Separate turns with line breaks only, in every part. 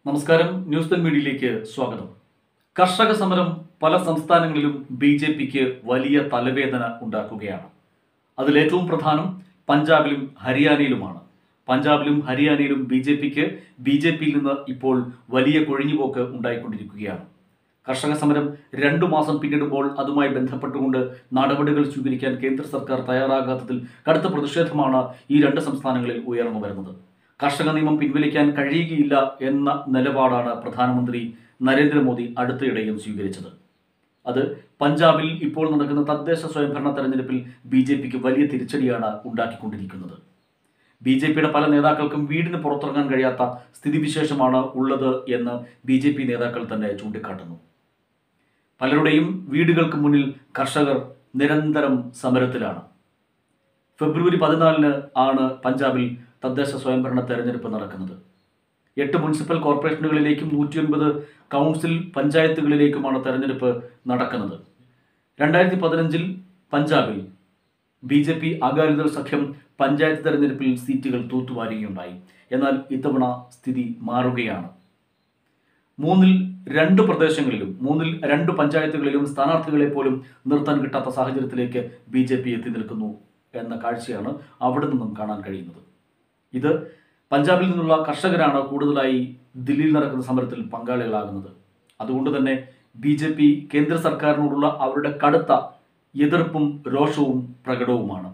നമസ്കാരം news then മീഡിയയിലേക്ക് സ്വാഗതം കർഷക സമരം പല സംസ്ഥാനങ്ങളിലും ബി ജെ പിക്ക് വലിയ തലവേദന ഉണ്ടാക്കുകയാണ് അതിലേറ്റവും പ്രധാനം പഞ്ചാബിലും ഹരിയാനയിലുമാണ് പഞ്ചാബിലും ഹരിയാനയിലും ബി ജെ പിക്ക് ബി ജെ പിയിൽ നിന്ന് ഇപ്പോൾ വലിയ കൊഴിഞ്ഞുപോക്ക് ഉണ്ടായിക്കൊണ്ടിരിക്കുകയാണ് കർഷക സമരം രണ്ടു മാസം പിന്നിടുമ്പോൾ അതുമായി ബന്ധപ്പെട്ടുകൊണ്ട് നടപടികൾ സ്വീകരിക്കാൻ കേന്ദ്ര സർക്കാർ തയ്യാറാകാത്തതിൽ കടുത്ത പ്രതിഷേധമാണ് ഈ രണ്ട് സംസ്ഥാനങ്ങളിൽ ഉയർന്നു വരുന്നത് കർഷക നിയമം പിൻവലിക്കാൻ കഴിയുകയില്ല എന്ന നിലപാടാണ് പ്രധാനമന്ത്രി നരേന്ദ്രമോദി അടുത്തിടെയും സ്വീകരിച്ചത് അത് പഞ്ചാബിൽ ഇപ്പോൾ നടക്കുന്ന തദ്ദേശ സ്വയംഭരണ തെരഞ്ഞെടുപ്പിൽ ബി ജെ പിക്ക് വലിയ തിരിച്ചടിയാണ് ഉണ്ടാക്കിക്കൊണ്ടിരിക്കുന്നത് ബി ജെ പിയുടെ പല നേതാക്കൾക്കും വീടിന് പുറത്തിറങ്ങാൻ കഴിയാത്ത സ്ഥിതിവിശേഷമാണ് ഉള്ളത് എന്ന് ബി ജെ പി നേതാക്കൾ തന്നെ ചൂണ്ടിക്കാട്ടുന്നു പലരുടെയും വീടുകൾക്ക് മുന്നിൽ കർഷകർ നിരന്തരം സമരത്തിലാണ് ഫെബ്രുവരി പതിനാലിന് ആണ് പഞ്ചാബിൽ തദ്ദേശ സ്വയംഭരണ തെരഞ്ഞെടുപ്പ് നടക്കുന്നത് എട്ട് മുനിസിപ്പൽ കോർപ്പറേഷനുകളിലേക്കും നൂറ്റിയൊൻപത് കൗൺസിൽ പഞ്ചായത്തുകളിലേക്കുമാണ് തെരഞ്ഞെടുപ്പ് നടക്കുന്നത് രണ്ടായിരത്തി പതിനഞ്ചിൽ പഞ്ചാബിൽ ബി ജെ പി അകാലിദൾ സഖ്യം പഞ്ചായത്ത് തെരഞ്ഞെടുപ്പിൽ സീറ്റുകൾ തൂത്തുവാരുകയുണ്ടായി എന്നാൽ ഇത്തവണ സ്ഥിതി മാറുകയാണ് മൂന്നിൽ രണ്ട് പ്രദേശങ്ങളിലും മൂന്നിൽ രണ്ട് പഞ്ചായത്തുകളിലും സ്ഥാനാർത്ഥികളെ പോലും നിർത്താൻ കിട്ടാത്ത സാഹചര്യത്തിലേക്ക് ബി ജെ പി എത്തി നിൽക്കുന്നു എന്ന കാഴ്ചയാണ് അവിടെ നിന്നും കാണാൻ കഴിയുന്നത് ഇത് പഞ്ചാബിൽ നിന്നുള്ള കർഷകരാണ് കൂടുതലായി ദില്ലിയിൽ നടക്കുന്ന സമരത്തിൽ പങ്കാളികളാകുന്നത് അതുകൊണ്ട് തന്നെ ബി ജെ പി കേന്ദ്ര സർക്കാരിനോടുള്ള അവരുടെ കടുത്ത എതിർപ്പും രോഷവും പ്രകടവുമാണ്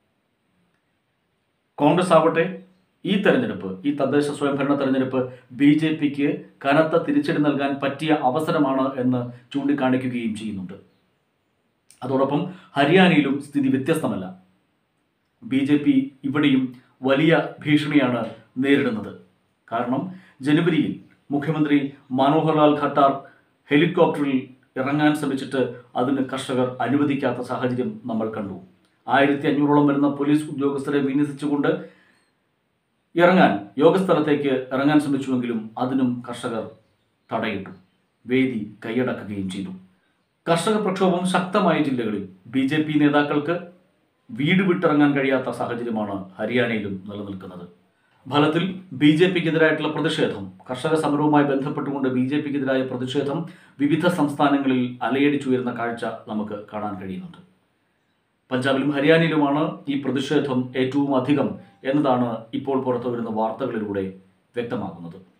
കോൺഗ്രസ് ആവട്ടെ ഈ തെരഞ്ഞെടുപ്പ് ഈ തദ്ദേശ സ്വയംഭരണ തെരഞ്ഞെടുപ്പ് ബി ജെ പിക്ക് കനത്ത തിരിച്ചടി നൽകാൻ പറ്റിയ അവസരമാണ് എന്ന് ചൂണ്ടിക്കാണിക്കുകയും ചെയ്യുന്നുണ്ട് അതോടൊപ്പം ഹരിയാനയിലും സ്ഥിതി വ്യത്യസ്തമല്ല ബി ജെ പി ഇവിടെയും വലിയ ഭീഷണിയാണ് നേരിടുന്നത് കാരണം ജനുവരിയിൽ മുഖ്യമന്ത്രി മനോഹർലാൽ ഖട്ടാർ ഹെലികോപ്റ്ററിൽ ഇറങ്ങാൻ ശ്രമിച്ചിട്ട് അതിന് കർഷകർ അനുവദിക്കാത്ത സാഹചര്യം നമ്മൾ കണ്ടു ആയിരത്തി അഞ്ഞൂറോളം വരുന്ന പോലീസ് ഉദ്യോഗസ്ഥരെ വിന്യസിച്ചുകൊണ്ട് ഇറങ്ങാൻ യോഗസ്ഥലത്തേക്ക് ഇറങ്ങാൻ ശ്രമിച്ചുവെങ്കിലും അതിനും കർഷകർ തടയിട്ടു വേദി കൈയടക്കുകയും ചെയ്തു കർഷക പ്രക്ഷോഭം ശക്തമായ ജില്ലകളിൽ ബി ജെ പി നേതാക്കൾക്ക് വീട് വിട്ടിറങ്ങാൻ കഴിയാത്ത സാഹചര്യമാണ് ഹരിയാനയിലും നിലനിൽക്കുന്നത് ഫലത്തിൽ ബി ജെ പിക്കെതിരായിട്ടുള്ള പ്രതിഷേധം കർഷക സമരവുമായി ബന്ധപ്പെട്ടുകൊണ്ട് ബി ജെ പിക്കെതിരായ പ്രതിഷേധം വിവിധ സംസ്ഥാനങ്ങളിൽ അലയടിച്ചുയരുന്ന കാഴ്ച നമുക്ക് കാണാൻ കഴിയുന്നുണ്ട് പഞ്ചാബിലും ഹരിയാനയിലുമാണ് ഈ പ്രതിഷേധം ഏറ്റവും അധികം എന്നതാണ് ഇപ്പോൾ പുറത്തു വരുന്ന വാർത്തകളിലൂടെ വ്യക്തമാകുന്നത്